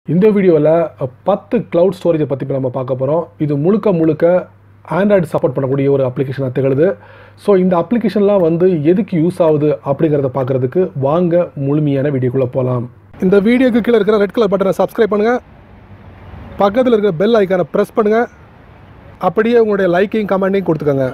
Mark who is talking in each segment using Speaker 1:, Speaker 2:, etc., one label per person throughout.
Speaker 1: இந்த வீடியோவில் பத்து க்ளவுட் ஸ்டோரேஜை பற்றி நம்ம பார்க்க போகிறோம் இது முழுக்க முழுக்க ஆண்ட்ராய்டு சப்போர்ட் பண்ணக்கூடிய ஒரு அப்ளிகேஷனாக திகழுது ஸோ இந்த அப்ளிகேஷன்லாம் வந்து எதுக்கு யூஸ் ஆகுது அப்படிங்கிறத பார்க்குறதுக்கு வாங்க முழுமையான வீடியோக்குள்ளே போகலாம் இந்த வீடியோக்கு கீழே இருக்கிற ரெட் கலர் பட்டனை சப்ஸ்கிரைப் பண்ணுங்கள் பக்கத்தில் இருக்கிற பெல் ஐக்கானை ப்ரெஸ் பண்ணுங்கள் அப்படியே உங்களுடைய லைக்கையும் கமெண்ட்டையும் கொடுத்துக்கோங்க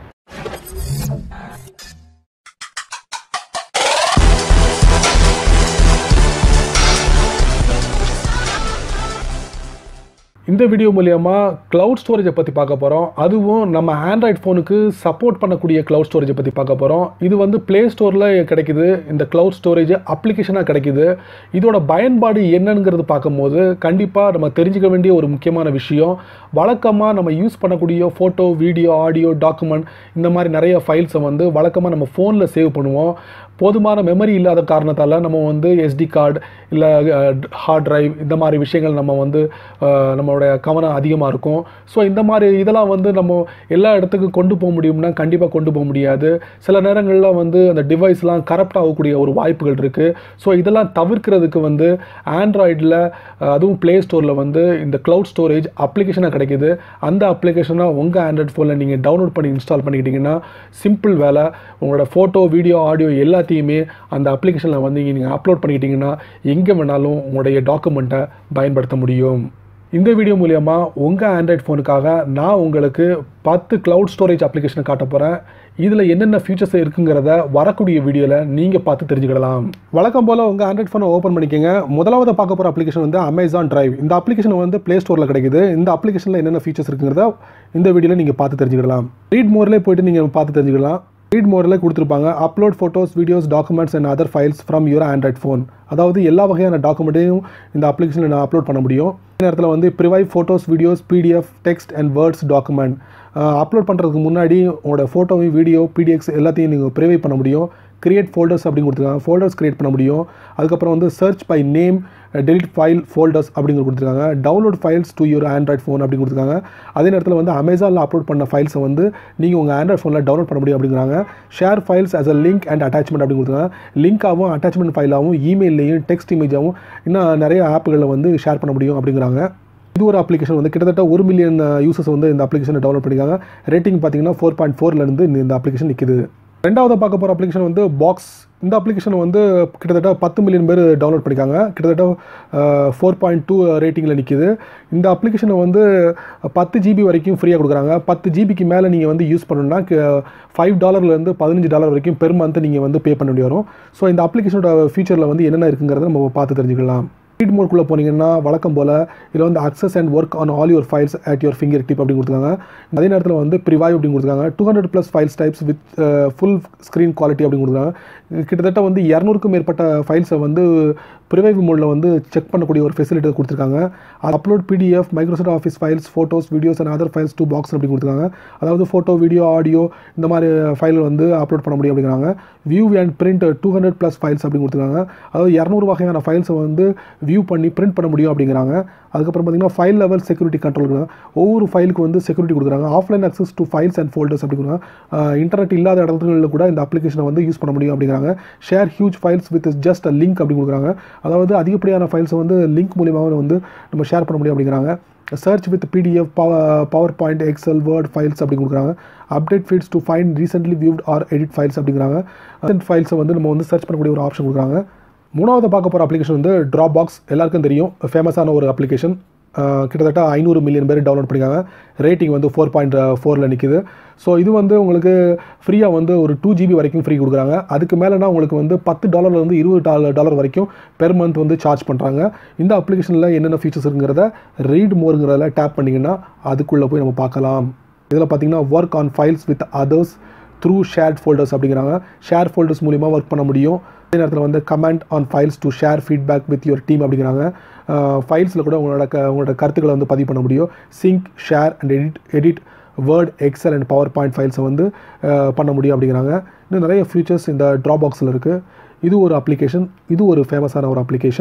Speaker 1: இந்த வீடியோ மூலயமா க்ளவுட் ஸ்டோரேஜை பற்றி பார்க்க போகிறோம் அதுவும் நம்ம ஆண்ட்ராய்ட் ஃபோனுக்கு சப்போர்ட் பண்ணக்கூடிய க்ளவுட் ஸ்டோரேஜை பற்றி பார்க்க போகிறோம் இது வந்து ப்ளே ஸ்டோரில் கிடைக்குது இந்த க்ளவுட் ஸ்டோரேஜ் அப்ளிகேஷனாக கிடைக்குது இதோட பயன்பாடு என்னங்கிறது பார்க்கும்போது கண்டிப்பாக நம்ம தெரிஞ்சுக்க வேண்டிய ஒரு முக்கியமான விஷயம் வழக்கமாக நம்ம யூஸ் பண்ணக்கூடிய ஃபோட்டோ வீடியோ ஆடியோ டாக்குமெண்ட் இந்த மாதிரி நிறைய ஃபைல்ஸை வந்து வழக்கமாக நம்ம ஃபோனில் சேவ் பண்ணுவோம் போதுமான மெமரி இல்லாத காரணத்தால் நம்ம வந்து எஸ்டி கார்டு இல்லை ஹார்ட் டிரைவ் இந்த மாதிரி விஷயங்கள் நம்ம வந்து அஹ், நம்மளுடைய கவனம் அதிகமாக இருக்கும் ஸோ இந்த மாதிரி இதெல்லாம் வந்து நம்ம எல்லா இடத்துக்கும் கொண்டு போக முடியும்னா கண்டிப்பாக கொண்டு போக முடியாது சில நேரங்களில் வந்து அந்த டிவைஸ்லாம் கரப்ட் ஆகக்கூடிய ஒரு வாய்ப்புகள் இருக்குது ஸோ இதெல்லாம் தவிர்க்கிறதுக்கு வந்து ஆண்ட்ராய்டில் அதுவும் ப்ளே ஸ்டோரில் வந்து இந்த க்ளவுட் ஸ்டோரேஜ் அப்ளிகேஷனாக கிடைக்குது அந்த அப்ளிகேஷனை உங்கள் ஆண்ட்ராய்ட் ஃபோனில் நீங்கள் டவுன்லோட் பண்ணி இன்ஸ்டால் பண்ணிக்கிட்டிங்கன்னா சிம்பிள் வேலை உங்களோட ஃபோட்டோ வீடியோ ஆடியோ எல்லாத்தையுமே அந்த அப்ளிகேஷனில் வந்து நீங்கள் அப்லோட் பண்ணிக்கிட்டிங்கன்னா எங்கே வேணாலும் உங்களுடைய டாக்குமெண்ட்டை பயன்படுத்த முடியும் இந்த வீடியோ மூலயமா உங்கள் ஆண்ட்ராய்ட் ஃபோனுக்காக நான் உங்களுக்கு பத்து க்ளவுட் ஸ்டோரேஜ் அப்ளிகேஷனை காட்ட போகிறேன் இதில் என்னென்ன ஃபீச்சர்ஸ் இருக்குங்கிறத வரக்கூடிய வீடியோவில் நீங்கள் பார்த்து தெரிஞ்சுக்கிடலாம் வழக்கம் போல் உங்கள் ஆண்ட்ராய்ட் ஃபோனை ஓப்பன் பண்ணிக்கோங்க முதலாவது பார்க்க போகிற அப்ளிகேஷன் வந்து அமேசான் டிரைவ் இந்த அப்ளிகேஷன் வந்து ப்ளே ஸ்டோரில் கிடைக்குது இந்த அப்ளிகேஷனில் என்னென்ன ஃபீச்சர்ஸ் இருக்குங்கிறத இந்த வீடியோவில் நீங்கள் பார்த்து தெரிஞ்சுக்கிடலாம் ரீட் மோர்லேயே போயிட்டு நீங்கள் பார்த்து தெரிஞ்சுக்கலாம் ரீட் மோடில் கொடுத்துருப்பாங்க upload photos videos documents and other files from your Android phone அதாவது எல்லா வகையான டாக்குமெண்ட்டையும் இந்த அப்ளிகேஷனில் நான் அப்லோட் பண்ண முடியும் இந்த நேரத்தில் வந்து ப்ரிவைவ் photos videos PDF text and words document upload பண்ணுறதுக்கு முன்னாடி உங்களோட ஃபோட்டோவையும் வீடியோ பிடிஎக்ஸ் எல்லாத்தையும் நீங்கள் ப்ரிவைவ் பண்ண முடியும் கிரியேட் ஃபோல்டர்ஸ் அப்படின்னு கொடுத்துருக்காங்க ஃபோல்டர்ஸ் கிரியேட் பண்ண முடியும் அதுக்கப்புறம் வந்து search by name delete file folders அப்படிங்கிற கொடுத்துருக்காங்க download files to your Android phone அப்படின்னு கொடுத்துருக்காங்க அதே நேரத்தில் வந்து அமேசானில் அப்லோட் பண்ண ஃபைல்ஸை வந்து நீங்கள் உங்கள் ஆண்ட்ராய்ட் ஃபோனில் டவுன்லோட் பண்ண முடியும் அப்படிங்கிறாங்க share files as a link and attachment அப்படின்னு கொடுத்துருக்காங்க லிங்காகவும் அட்டாச்மெண்ட் ஃபைலாகவும் இமெயிலையும் டெக்ஸ்ட் இமேஜாகவும் இன்னும் நிறைய ஆப்புகளில் வந்து ஷேர் பண்ண முடியும் அப்படிங்கிறாங்க இது ஒரு அப்ளிகேஷன் வந்து கிட்டத்தட்ட ஒரு மில்லியன் யூசர்ஸ் வந்து இந்த அப்ளிகேஷனை டவுன்லோட் பண்ணியிருக்காங்க ரேட்டிங் பார்த்தீங்கன்னா ஃபோர் பாயிண்ட் ஃபோர்லேருந்து இந்த அப்ளிகேஷன் நிற்குது ரெண்டாவது பார்க்க போகிற அப்ளிகேஷன் வந்து பாக்ஸ் இந்த அப்ளிகேஷன் வந்து கிட்டத்தட்ட பத்து மில்லியன் பேர் டவுன்லோட் பண்ணியிருக்காங்க கிட்டத்தட்ட ஃபோர் பாயிண்ட் டூ ரேட்டிங்கில் நிற்கிது இந்த அப்ளிகேஷனை வந்து பத்து ஜிபி வரைக்கும் ஃப்ரீயாக கொடுக்குறாங்க பத்து ஜிபிக்கு மேலே நீங்கள் வந்து யூஸ் பண்ணணும்னா ஃபைவ் டாலர்லேருந்து பதினஞ்சு டாலர் வரைக்கும் பெர் மந்த் நீங்கள் வந்து பே பண்ண வேண்டி வரும் ஸோ இந்த அப்ளிகேஷனோட ஃபியூச்சரில் வந்து என்னென்ன இருக்குங்கிறத நம்ம பார்த்து தெரிஞ்சுக்கலாம் ரீட் மோட்குள்ளே போனீங்கன்னா வழக்கம் போல் இதில் வந்து access and work on all your files at your fingertip அப்படின்னு கொடுத்துருக்காங்க அதே நேரத்தில் வந்து ப்ரிவாய் அப்படின்னு கொடுத்துருக்காங்க two hundred plus files types with full screen quality அப்படின்னு கொடுத்துருக்காங்க கிட்டத்தட்ட வந்து இரநூறுக்கும் மேற்பட்ட ஃபைல்ஸை வந்து ப்ரிவைவ் மோடில் வந்து செக் பண்ணக்கூடிய ஒரு ஃபெசிலிட்டி கொடுத்துருக்காங்க upload PDF Microsoft Office files photos videos and other files to Box அப்படி கொடுத்துருக்காங்க அதாவது ஃபோட்டோ வீடியோ ஆடியோ இந்த மாதிரி ஃபைல் வந்து அப்லோட் பண்ண முடியும் அப்படிங்கிறாங்க view and print two hundred plus files அப்படின்னு கொடுத்துருக்காங்க அதாவது இரநூறு வகையான ஃபைல்ஸை வந்து வியூ பண்ணி பிரிண்ட் பண்ண முடியும் அப்படிங்கிறாங்க அதுக்கப்புறம் பார்த்தீங்கன்னா ஃபைல் லெவல் செக்யூரிட்டி கண்ட்ரோல் ஒவ்வொரு ஃபைலுக்கு வந்து செக்யூரிட்டி கொடுக்குறாங்க offline access to files and folders அப்படி கொடுக்குறாங்க இன்டர்நெட் இல்லாத இடங்களில் கூட இந்த அப்ளிகேஷனை வந்து யூஸ் பண்ண முடியும் அப்படிங்கிறாங்க share huge files with just a link அப்படி கொடுக்குறாங்க அதாவது அதிகப்படியான ஃபைல்ஸை வந்து லிங்க் மூலியமாக வந்து நம்ம ஷேர் பண்ண முடியும் அப்படிங்கிறாங்க search with PDF PowerPoint Excel Word files அப்படி கொடுக்குறாங்க update feeds to find recently viewed or edit files அப்படிங்கிறாங்க ஃபைல்ஸை வந்து நம்ம வந்து சர்ச் பண்ணக்கூடிய ஒரு ஆப்ஷன் கொடுக்குறாங்க மூணாவது பார்க்க போகிற அப்ளிகேஷன் வந்து ட்ராப் பாக்ஸ் எல்லாருக்கும் தெரியும் ஃபேமஸான ஒரு அப்ளிகேஷன் கிட்டத்தட்ட ஐநூறு மில்லியன் பேர் டவுன்லோட் பண்ணிக்காங்க ரேட்டிங் வந்து ஃபோர் பாயிண்ட் ஃபோரில் நிற்கிது ஸோ இது வந்து உங்களுக்கு ஃப்ரீயாக வந்து ஒரு டூ ஜிபி வரைக்கும் ஃப்ரீ கொடுக்குறாங்க அதுக்கு மேலேனா உங்களுக்கு வந்து பத்து டாலர்லேருந்து இருபது டாலர் டாலர் வரைக்கும் பெர் மந்த் வந்து சார்ஜ் பண்ணுறாங்க இந்த அப்ளிகேஷனில் என்னென்ன ஃபீச்சர்ஸ் இருக்குங்கிறத ரீட் மோருங்கிறத டேப் பண்ணிங்கன்னா அதுக்குள்ளே போய் நம்ம பார்க்கலாம் இதில் பார்த்தீங்கன்னா work on files with others through shared folders அப்படிங்கிறாங்க ஷேர் ஃபோல்டர்ஸ் மூலிமா ஒர்க் பண்ண முடியும் அதே நேரத்தில் வந்து comment on files to share feedback with your team அப்படிங்கிறாங்க ஃபைல்ஸில் கூட உங்களோட க உங்களோட கருத்துக்களை வந்து பதிவு பண்ண முடியும் sync share and edit edit Word Excel and PowerPoint ஃபைல்ஸை வந்து அஹ், பண்ண முடியும் அப்படிங்கிறாங்க இன்னும் நிறைய ஃபியூச்சர்ஸ் இந்த ட்ராப் பாக்ஸில் இருக்குது இது ஒரு அப்ளிகேஷன் இது ஒரு ஃபேமஸான ஒரு அப்ளிகேஷன்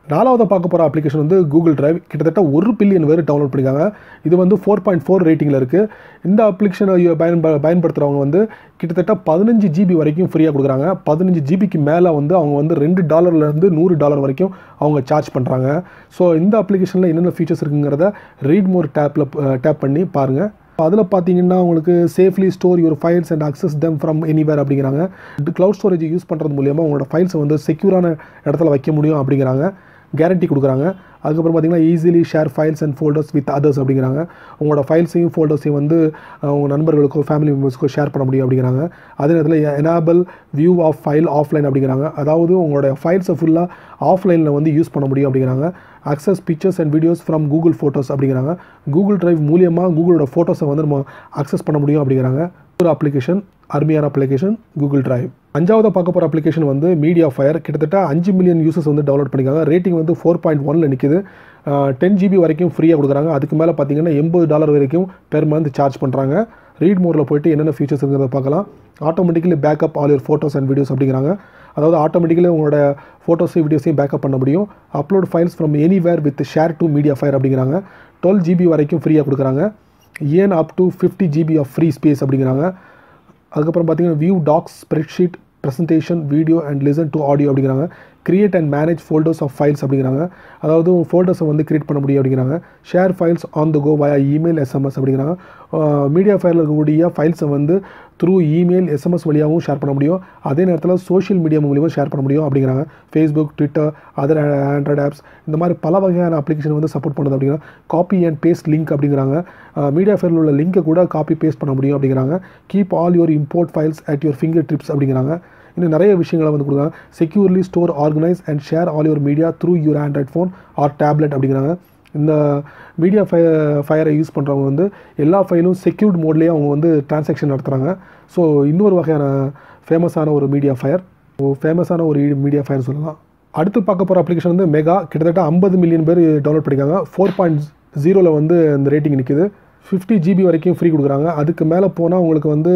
Speaker 1: நாலாவது பார்க்க போகிற அப்ளிகேஷன் வந்து கூகுள் டிரைவ் கிட்டத்தட்ட ஒரு பில்லியன் பேர் டவுன்லோட் பண்ணியிருக்காங்க இது வந்து ஃபோர் பாயிண்ட் ஃபோர் ரேட்டிங்கில் இருக்குது இந்த அப்ளிகேஷனை பயன்ப பயன்படுத்துகிறவங்க வந்து கிட்டத்தட்ட பதினஞ்சு ஜிபி வரைக்கும் ஃப்ரீயாக கொடுக்குறாங்க பதினஞ்சு ஜிபிக்கு மேலே வந்து அவங்க வந்து ரெண்டு டாலர்லேருந்து நூறு டாலர் வரைக்கும் அவங்க சார்ஜ் பண்ணுறாங்க ஸோ இந்த அப்ளிகேஷனில் என்னென்ன ஃபீச்சர்ஸ் இருக்குங்கிறத ரீட் மோர் டேப்பில் டேப் பண்ணி பாருங்கள் அதில் பார்த்தீங்கன்னா உங்களுக்கு safely store your files and access them from anywhere அப்படிங்கிறாங்க க்ளவுட் ஸ்டோரேஜ் யூஸ் பண்ணுறது மூலியமாக உங்களோட ஃபைல்ஸை வந்து செக்யூரான இடத்துல வைக்க முடியும் அப்படிங்கிறாங்க கேரண்டி கொடுக்குறாங்க அதுக்கப்புறம் பார்த்தீங்கன்னா easily share files and folders with others அப்படிங்கிறாங்க உங்களோட ஃபைல்ஸையும் ஃபோல்டர்ஸையும் வந்து உங்கள் நண்பர்களுக்கோ ஃபேமிலி மெம்பர்ஸ்க்கோ ஷேர் பண்ண முடியும் அப்படிங்கிறாங்க அதே நேரத்தில் enable view of file offline அப்படிங்கிறாங்க அதாவது உங்களோட ஃபைல்ஸை ஃபுல்லாக ஆஃப்லைனில் வந்து யூஸ் பண்ண முடியும் அப்படிங்கிறாங்க access pictures and videos from Google Photos அப்படிங்கிறாங்க கூகுள் டிரைவ் மூலியமாக கூகுளோட ஃபோட்டோஸை வந்து நம்ம அக்சஸ் பண்ண முடியும் அப்படிங்கிறாங்க ஒரு அப்ளிகேஷன் அருமையான அப்ளிகேஷன் கூகுள் டிரைவ் அஞ்சாவது பார்க்க போகிற அப்ளிகேஷன் வந்து மீடியா ஃபயர் கிட்டத்தட்ட அஞ்சு மில்லியன் யூசர்ஸ் வந்து டவுன்லோட் பண்ணிக்காங்க ரேட்டிங் வந்து ஃபோர் பாயிண்ட் ஒனில் நிற்குது டென் ஜிபி வரைக்கும் ஃப்ரீயாக கொடுக்குறாங்க அதுக்கு மேலே பார்த்தீங்கன்னா எண்பது டாலர் வரைக்கும் பெர் மந்த் சார்ஜ் பண்ணுறாங்க ரீட் மோரில் போயிட்டு என்னென்ன ஃபீச்சர்ஸ் இருக்கிறத பார்க்கலாம் automatically back up all your photos and videos அப்படிங்கிறாங்க அதாவது ஆட்டோமேட்டிக்கலி உங்களோட ஃபோட்டோஸையும் வீடியோஸையும் பேக்கப் பண்ண முடியும் upload files from anywhere with share to MediaFire அப்படிங்கிறாங்க டுவெல் ஜிபி வரைக்கும் ஃப்ரீயாக கொடுக்குறாங்க earn up to fifty GB of free space அப்படிங்கிறாங்க அதுக்கப்புறம் பார்த்தீங்கன்னா view docs spreadsheet presentation video and listen to audio அப்படிங்கிறாங்க create and manage folders of files அப்படிங்கிறாங்க அதாவது ஃபோல்டர்ஸை வந்து கிரியேட் பண்ண முடியும் அப்படிங்கிறாங்க share files on the go via email SMS அப்படிங்கிறாங்க மீடியா ஃபைலில் இருக்கக்கூடிய ஃபைல்ஸை வந்து த்ரூ இமெயில் எஸ்எம்எஸ் வழியாகவும் ஷேர் பண்ண முடியும் அதே நேரத்தில் சோஷியல் மீடியா மூலியமாக ஷேர் பண்ண முடியும் அப்படிங்கிறாங்க Facebook Twitter other Android apps இந்த மாதிரி பல வகையான அப்ளிகேஷன் வந்து சப்போர்ட் பண்ணுது அப்படிங்கிறாங்க காப்பி அண்ட் பேஸ்ட் லிங்க் அப்படிங்கிறாங்க மீடியா ஃபைலில் உள்ள லிங்கை கூட காப்பி பேஸ்ட் பண்ண முடியும் அப்படிங்கிறாங்க keep all your import files at your fingertips அப்படிங்கிறாங்க இன்னும் நிறைய விஷயங்களை வந்து கொடுக்குறாங்க securely store organise and share all your media through your Android phone or tablet அப்படிங்கிறாங்க இந்த மீடியா ஃபை ஃபயரை யூஸ் பண்ணுறவங்க வந்து எல்லா ஃபைலும் செக்யூர்ட் மோட்லேயே அவங்க வந்து டிரான்சாக்ஷன் நடத்துகிறாங்க ஸோ இன்னொரு வகையான ஃபேமஸான ஒரு மீடியா ஃபயர் ஃபேமஸான ஒரு மீடியா ஃபயர் சொல்லலாம் அடுத்து பார்க்க போகிற அப்ளிகேஷன் வந்து மெகா கிட்டத்தட்ட ஐம்பது மில்லியன் பேர் டவுன்லோட் பண்ணியிருக்காங்க ஃபோர் பாயிண்ட் ஜீரோவில் வந்து இந்த ரேட்டிங் நிற்குது ஃபிஃப்டி ஜிபி வரைக்கும் ஃப்ரீ கொடுக்குறாங்க அதுக்கு மேலே போனால் உங்களுக்கு வந்து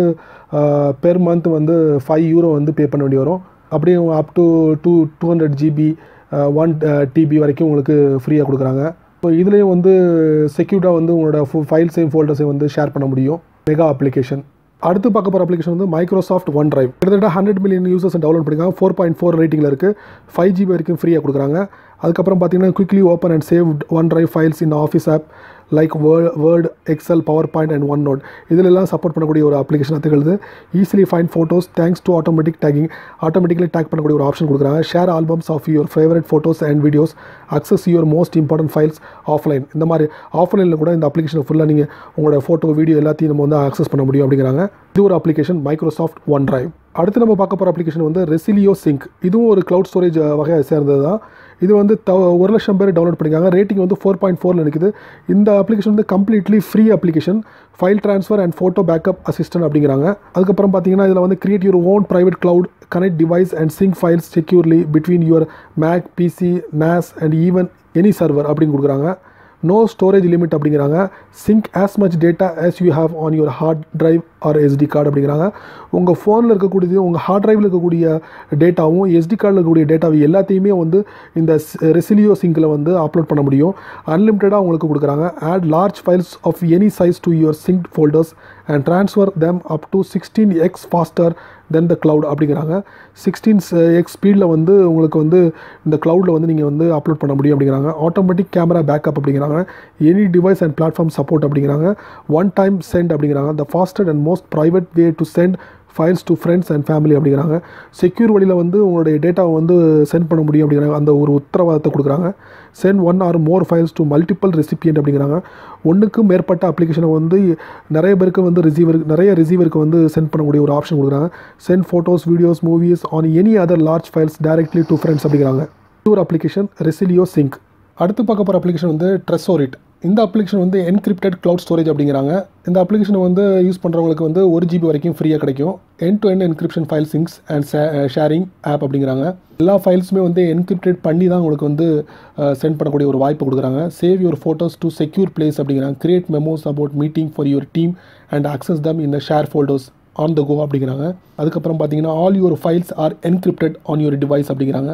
Speaker 1: பெர் மந்த் வந்து ஃபைவ் யூரோ வந்து பே பண்ண வேண்டி வரும் அப்படியே up to two two hundred GB one TB வரைக்கும் உங்களுக்கு ஃப்ரீயாக கொடுக்குறாங்க இப்போ இதுலேயும் வந்து செக்யூர்டாக வந்து உங்களோட ஃபைல்ஸையும் ஃபோல்டர்ஸையும் வந்து ஷேர் பண்ண முடியும் மெகா அப்ளிகேஷன் அடுத்து பார்க்க போகிற அப்ளிகேஷன் வந்து மைக்ரோசாஃப்ட் ஒன் டிரைவ் கிட்டத்தட்ட ஹண்ட்ரட் மில்லியன் யூசர்ஸ் டவுன்லோட் பண்ணிருக்காங்க ஃபோர் பாயிண்ட் ஃபோர் ரேட்டிங்கில் இருக்குது ஃபைவ் ஜிபி வரைக்கும் ஃப்ரீயாக கொடுக்குறாங்க அதுக்கப்புறம் பார்த்தீங்கன்னா quickly open and save OneDrive files in Office app like Word Word Excel PowerPoint and OneNote இதிலெல்லாம் சப்போர்ட் பண்ணக்கூடிய ஒரு அப்ளிகேஷன் திகழ்து easily find photos thanks to automatic tagging automatically tag பண்ணக்கூடிய ஒரு ஆப்ஷன் கொடுக்குறாங்க share albums of your favourite photos and videos access your most important files offline இந்த மாதிரி ஆஃப்லைனில் கூட இந்த அப்ளிகேஷன் ஃபுல்லாக நீங்கள் உங்களோட ஃபோட்டோ வீடியோ எல்லாத்தையும் நம்ம வந்து அக்சஸ் பண்ண முடியும் அப்படிங்கிறாங்க இது ஒரு அப்ளிகேஷன் மைக்ரோசாஃப்ட் ஒன் டிரைவ் அடுத்து நம்ம பார்க்க போகிற அப்ளிகேஷன் வந்து ரெசிலியோ சிங்க் இதுவும் ஒரு க்ளவுட் ஸ்டோரேஜ் வகையை சேர்ந்தது தான் இது வந்து த ஒரு லட்சம் பேர் டவுன்லோட் பண்ணிக்காங்க ரேட்டிங் வந்து ஃபோர் பாயிண்ட் ஃபோரில் இருக்குது இந்த அப்ளிகேஷன் வந்து completely free application file transfer and photo backup assistant அப்படிங்கிறாங்க அதுக்கப்புறம் பார்த்தீங்கன்னா இதில் வந்து create your own private cloud connect device and sync files securely between your Mac PC NAS and even any server அப்படின்னு கொடுக்குறாங்க நோ ஸ்டோரேஜ் லிமிட் அப்படிங்கிறாங்க sync as much data as you have on your hard drive or SD card அப்படிங்கிறாங்க உங்கள் ஃபோனில் இருக்கக்கூடியது உங்கள் heart டிரைவில் இருக்கக்கூடிய டேட்டாவும் எஸ்டி கார்டில் இருக்கக்கூடிய டேட்டாவும் எல்லாத்தையுமே வந்து இந்த ரெசிலியோ சிங்கில் வந்து அப்லோட் பண்ண முடியும் அன்லிமிட்டடாக உங்களுக்கு கொடுக்குறாங்க add large files of any size to your sync folders and transfer them up to sixteen X faster than the cloud அப்படிங்கிறாங்க சிக்ஸ்டீன் எக்ஸ் ஸ்பீடில் வந்து உங்களுக்கு வந்து இந்த க்ளவுடில் வந்து நீங்கள் வந்து அப்லோட் பண்ண முடியும் அப்படிங்கிறாங்க ஆட்டோமேட்டிக் கேமரா பேக்கப் அப்படிங்கிறாங்க any device and platform support அப்படிங்கிறாங்க ஒன் டைம் சென்ட் அப்படிங்கிறாங்க the fastest and most private way to send files to friends and family அப்படிங்கிறாங்க செக்யூர் வழியில் வந்து உங்களுடைய டேட்டாவை வந்து சென்ட் பண்ண முடியும் அப்படிங்கிறாங்க அந்த ஒரு உத்தரவாதத்தை கொடுக்குறாங்க send one or more files to multiple recipient அப்படிங்கிறாங்க ஒன்றுக்கும் மேற்பட்ட அப்ளிகேஷனை வந்து நிறைய பேருக்கு வந்து ரிசீவர் நிறைய ரிசீவருக்கு வந்து சென்ட் பண்ணக்கூடிய ஒரு ஆப்ஷன் கொடுக்குறாங்க send photos videos movies on any other large files directly to friends அப்படிங்கிறாங்க ஒரு அப்ளிகேஷன் ரெசிலியோ சிங்க் அடுத்து பார்க்க போகிற அப்ளிகேஷன் வந்து ட்ரெஸோரிட் இந்த அப்ளிகேஷன் வந்து என்கிரிப்டட் க்ளவுட் ஸ்டோரேஜ் அப்படிங்கிறாங்க இந்த அப்ளிகேஷனை வந்து யூஸ் பண்ணுறவங்களுக்கு வந்து ஒரு ஜிபி வரைக்கும் ஃப்ரீயாக கிடைக்கும் end to end encryption file syncs and sharing app அப்படிங்கிறாங்க எல்லா ஃபைல்ஸுமே வந்து என்கிரிப்டட் பண்ணி தான் உங்களுக்கு வந்து சென்ட் பண்ணக்கூடிய ஒரு வாய்ப்பு கொடுக்குறாங்க save your photos to secure place அப்படிங்கிறாங்க create memos about meeting for your team and access them இந்த share folders on the go அப்படிங்கிறாங்க அதுக்கப்புறம் பார்த்தீங்கன்னா all your files are encrypted on your device அப்படிங்கிறாங்க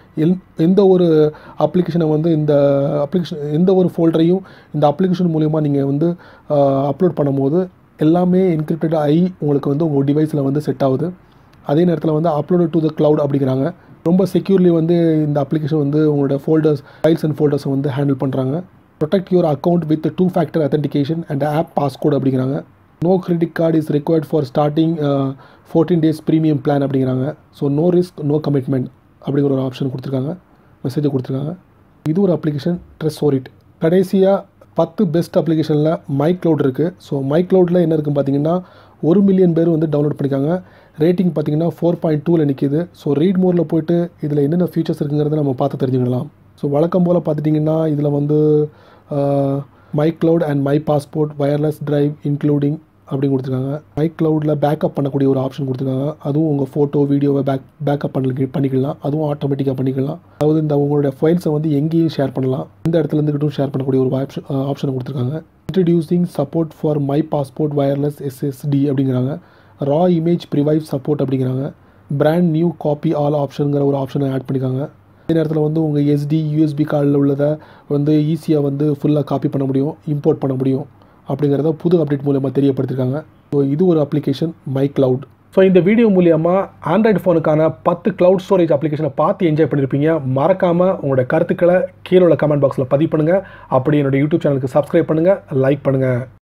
Speaker 1: எல் எந்த ஒரு அப்ளிகேஷனை வந்து இந்த அப்ளிகேஷன் எந்த ஒரு ஃபோல்டரையும் இந்த அப்ளிகேஷன் மூலிமா நீங்கள் வந்து அப்லோட் பண்ணும்போது எல்லாமே என்கிரிப்டட் ஆகி உங்களுக்கு வந்து உங்கள் டிவைஸில் வந்து செட் ஆகுது அதே நேரத்தில் வந்து அப்லோடு டு த க்ளவுட் அப்படிங்கிறாங்க ரொம்ப செக்யூர்லி வந்து இந்த அப்ளிகேஷன் வந்து உங்களோட ஃபோல்டர்ஸ் ஃபைல்ஸ் அண்ட் ஃபோல்டர்ஸை வந்து ஹேண்டில் பண்ணுறாங்க protect your account with two factor authentication and app passcode அப்படிங்கிறாங்க no credit card is required for starting fourteen days premium plan அப்படிங்கிறாங்க so no risk no commitment அப்படிங்கிற ஒரு option கொடுத்துருக்காங்க message கொடுத்துருக்காங்க இது ஒரு அப்ளிகேஷன் ட்ரெஸ்ஸோரிட் கடைசியாக பத்து பெஸ்ட் அப்ளிகேஷனில் மை க்ளவுட் இருக்குது ஸோ மை க்ளவுடில் என்ன இருக்குன்னு பார்த்தீங்கன்னா ஒரு மில்லியன் பேர் வந்து டவுன்லோட் பண்ணிக்காங்க ரேட்டிங் பார்த்தீங்கன்னா ஃபோர் பாயிண்ட் டூவில் நிற்கிது ஸோ ரீட் மோரில் போயிட்டு இதில் என்னென்ன ஃபீச்சர்ஸ் இருக்குங்கிறத நம்ம பார்த்து தெரிஞ்சுக்கலாம் ஸோ வழக்கம் போல் பார்த்துட்டிங்கன்னா இதில் வந்து My Cloud and My Passport wireless drive including அப்படின்னு கொடுத்துருக்காங்க மை க்ளவுடில் பேக்கப் பண்ணக்கூடிய ஒரு ஆப்ஷன் கொடுத்துருக்காங்க அதுவும் உங்கள் ஃபோட்டோ வீடியோவை பேக் பேக்கப் பண்ணி பண்ணிக்கலாம் அதுவும் ஆட்டோமேட்டிக்காக பண்ணிக்கலாம் அதாவது இந்த உங்களுடைய ஃபைல்ஸை வந்து எங்கேயும் ஷேர் பண்ணலாம் இந்த இடத்துல இருந்துக்கிட்டும் ஷேர் பண்ணக்கூடிய ஒரு ஆப்ஷன் ஆப்ஷனை கொடுத்துருக்காங்க introducing support for My Passport wireless SSD அப்படிங்கிறாங்க ரா இமேஜ் ப்ரிவைவ் சப்போர்ட் அப்படிங்கிறாங்க பிராண்ட் நியூ காப்பி ஆல் ஆப்ஷனுங்கிற ஒரு ஆப்ஷனை ஆட் பண்ணியிருக்காங்க அதே நேரத்தில் வந்து உங்கள் எஸ்டி யூஎஸ்பி கார்டில் உள்ளதை வந்து ஈஸியாக வந்து ஃபுல்லாக காப்பி பண்ண முடியும் இம்போர்ட் பண்ண முடியும் அப்படிங்கிறத புது அப்டேட் மூலமாக தெரியப்படுத்திருக்காங்க ஸோ இது ஒரு அப்ளிகேஷன் மை க்ளவுட் ஸோ இந்த வீடியோ மூலியமாக ஆண்ட்ராய்டு ஃபோனுக்கான பத்து க்ளவுட் ஸ்டோரேஜ் அப்ளிகேஷனை பார்த்து என்ஜாய் பண்ணியிருப்பீங்க மறக்காமல் உங்களோட கருத்துக்களை கீழே உள்ள கமெண்ட் பாக்ஸில் பதிவு பண்ணுங்கள் அப்படி என்னோட யூடியூப் சேனலுக்கு சப்ஸ்கிரைப் பண்ணுங்கள் லைக் பண்ணுங்கள்